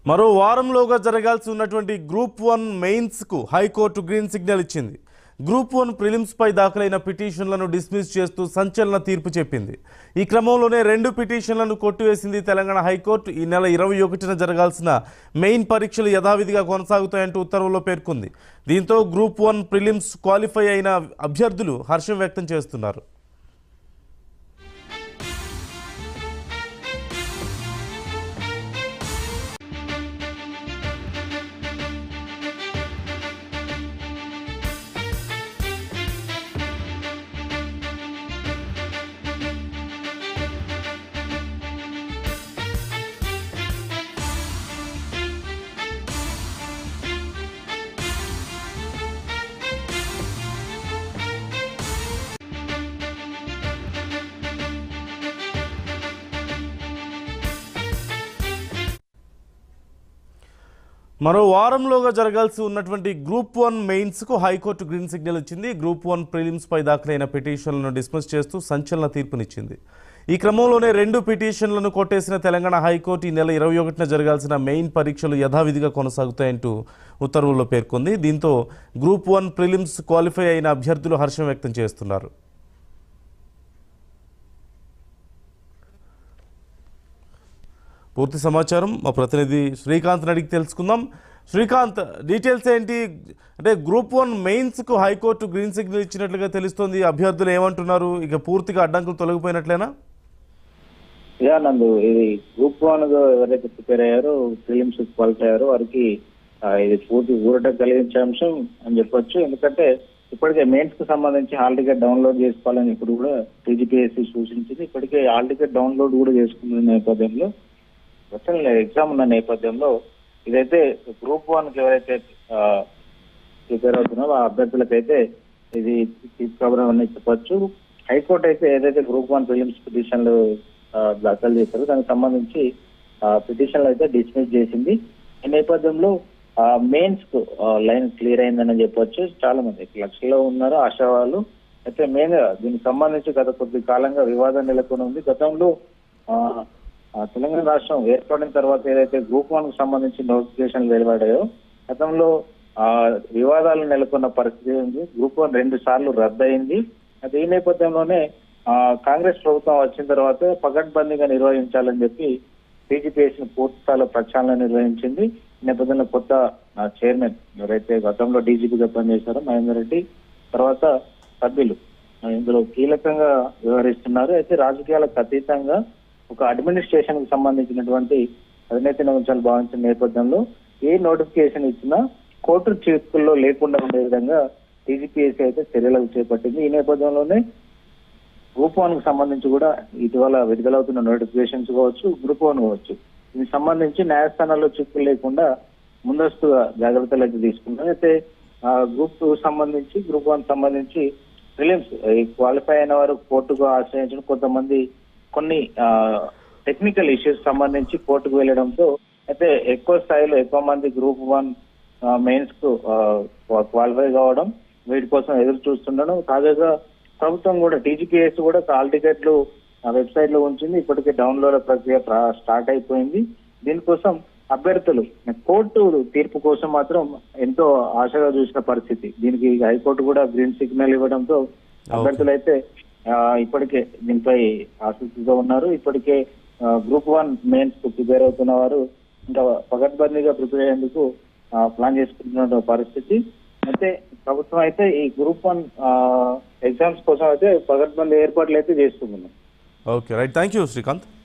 మరో వారంలోగా జరగాల్సి ఉన్నటువంటి గ్రూప్ వన్ మెయిన్స్కు హైకోర్టు గ్రీన్ సిగ్నల్ ఇచ్చింది గ్రూప్ వన్ ప్రిలిమ్స్పై దాఖలైన పిటిషన్లను డిస్మిస్ చేస్తూ సంచలన తీర్పు చెప్పింది ఈ క్రమంలోనే రెండు పిటిషన్లను కొట్టివేసింది తెలంగాణ హైకోర్టు ఈ నెల ఇరవై ఒకటిన జరగాల్సిన మెయిన్ పరీక్షలు యథావిధిగా కొనసాగుతాయంటూ ఉత్తర్వుల్లో పేర్కొంది దీంతో గ్రూప్ వన్ ప్రిలిమ్స్ క్వాలిఫై అయిన అభ్యర్థులు హర్షం వ్యక్తం చేస్తున్నారు మరో వారంలోగా జరగాల్సి ఉన్నటువంటి గ్రూప్ వన్ మెయిన్స్కు హైకోర్టు గ్రీన్ సిగ్నల్ ఇచ్చింది గ్రూప్ వన్ ప్రిలిమ్స్పై దాఖలైన పిటిషన్లను డిస్మిస్ చేస్తూ సంచలన తీర్పునిచ్చింది ఈ క్రమంలోనే రెండు పిటిషన్లను కొట్టేసిన తెలంగాణ హైకోర్టు ఈ నెల ఇరవై ఒకటిన జరగాల్సిన మెయిన్ పరీక్షలు యథావిధిగా కొనసాగుతాయంటూ ఉత్తర్వుల్లో పేర్కొంది దీంతో గ్రూప్ వన్ ప్రిలిమ్స్ క్వాలిఫై అయిన అభ్యర్థులు హర్షం వ్యక్తం చేస్తున్నారు పూర్తి సమాచారం మా ప్రతినిధి శ్రీకాంత్ అడిగి తెలుసుకుందాం శ్రీకాంత్ డీటెయిల్స్ ఏంటి అంటే గ్రూప్ వన్ మెయిన్స్కు హైకోర్టు గ్రీన్ సిగ్నల్ ఇచ్చినట్లుగా తెలుస్తోంది అభ్యర్థులు ఏమంటున్నారు ఇక పూర్తిగా అడ్డంకులు తొలగిపోయినట్లేనా యా నందు ఇది గ్రూప్ వన్ ఎవరైతే ప్రిపేర్ అయ్యారో ఫిలిమ్స్ క్వాలిఫై అయ్యారో వారికి ఆ, ఇది పూర్తి ఊరట కలిగించే అంశం అని చెప్పొచ్చు ఎందుకంటే ఇప్పటికే మెయిన్స్ కు సంబంధించి హాల్ టికెట్ డౌన్లోడ్ చేసుకోవాలని ఇప్పుడు కూడా టీజీపీఎస్సీ సూచించింది ఇప్పటికే హాల్ టికెట్ డౌన్లోడ్ కూడా చేసుకున్న నేపథ్యంలో అసలు ఎగ్జామ్ ఉన్న నేపథ్యంలో ఇదైతే గ్రూప్ వన్ కి ఎవరైతే ప్రిపేర్ అవుతున్నారో ఆ అభ్యర్థులకైతే ఇది తీసుకోవడం అని చెప్పొచ్చు హైకోర్టు అయితే ఏదైతే గ్రూప్ వన్ ఫిలిమ్స్ పిటిషన్లు ఆ, దాఖలు చేశారో దానికి సంబంధించి పిటిషన్లు అయితే డిస్మిస్ చేసింది ఈ నేపథ్యంలో మెయిన్స్ కు లైన్ క్లియర్ అయిందని చెప్పొచ్చు చాలా మంది లక్షల్లో ఉన్నారు ఆశా వాళ్ళు అయితే మెయిన్ గా దీనికి సంబంధించి గత కొద్ది కాలంగా వివాదం నెలకొని ఉంది గతంలో ఆ, ఆ, తెలంగాణ రాష్ట్రం ఏర్పడిన తర్వాత ఏదైతే గ్రూప్ వన్ కు సంబంధించి నోటిఫికేషన్ వెలువడాయో గతంలో ఆ వివాదాలు నెలకొన్న పరిస్థితి ఉంది గ్రూప్ వన్ రెండు సార్లు రద్దయింది అయితే ఈ నేపథ్యంలోనే ఆ, కాంగ్రెస్ ప్రభుత్వం వచ్చిన తర్వాత పకడ్బందీగా నిర్వహించాలని చెప్పి టీజీపీఎస్ ని పూర్తి స్థాయిలో ప్రక్షాళన నిర్వహించింది ఈ నేపథ్యంలో కొత్త ఆ, చైర్మన్ ఎవరైతే గతంలో డీజీపీగా పనిచేశారో మహేందర్ రెడ్డి తర్వాత సభ్యులు ఆ, ఇందులో కీలకంగా వ్యవహరిస్తున్నారు అయితే రాజకీయాలకు అతీతంగా ఒక అడ్మినిస్ట్రేషన్ కు సంబంధించినటువంటి అధినేతను ఉంచాలని భావించిన నేపథ్యంలో ఏ నోటిఫికేషన్ ఇచ్చినా కోర్టు చేతుల్లో లేకుండా ఉండే విధంగా టీజీపీఎస్సీ అయితే చర్యలకు చేపట్టింది ఈ నేపథ్యంలోనే గ్రూప్ వన్ కు సంబంధించి కూడా ఇటీవల విడుదలవుతున్న నోటిఫికేషన్స్ కావచ్చు గ్రూప్ వన్ కావచ్చు దీనికి సంబంధించి న్యాయస్థానాల్లో చిక్కులు లేకుండా ముందస్తుగా జాగ్రత్తలు అయితే తీసుకున్నారు అయితే ఆ, గ్రూప్ టూ సంబంధించి గ్రూప్ వన్ సంబంధించి ఫిలిమ్స్ క్వాలిఫై అయిన వారు కోర్టుకు ఆశ్రయించిన కొంతమంది కొన్ని టెక్నికల్ ఇష్యూస్ సంబంధించి కోర్టుకు వెళ్ళడంతో అయితే ఎక్కువ స్థాయిలో ఎక్కువ మంది గ్రూప్ వన్ మెయిన్స్ కు క్వాలిఫై కావడం వీటి కోసం ఎదురు చూస్తుండడం తాజాగా ప్రభుత్వం కూడా టీజీపీఎస్ కూడా కాల్ టికెట్లు వెబ్సైట్ లో ఉంచింది ఇప్పటికే డౌన్లోడ్ ప్రక్రియ ప్రా- స్టార్ట్ అయిపోయింది దీనికోసం అభ్యర్థులు కోర్టు తీర్పు కోసం మాత్రం ఎంతో ఆశగా చూసిన పరిస్థితి దీనికి హైకోర్టు కూడా గ్రీన్ సిగ్నల్ ఇవ్వడంతో అభ్యర్థులు అయితే ఆ, ఇప్పటికే దీనిపై ఆసక్తిగా ఉన్నారు ఇప్పటికే గ్రూప్ వన్ మెయిన్స్ కు ప్రిపేర్ అవుతున్న వారు ఇంకా పకడ్బందీగా ప్రిపేర్ అయ్యేందుకు ఆ, ప్లాన్ చేసుకుంటున్న పరిస్థితి అయితే ప్రభుత్వం అయితే ఈ గ్రూప్ వన్ ఎగ్జామ్స్ కోసం అయితే పకడ్బందీ ఏర్పాట్లు అయితే చేస్తుంది okay right thank you Srikanth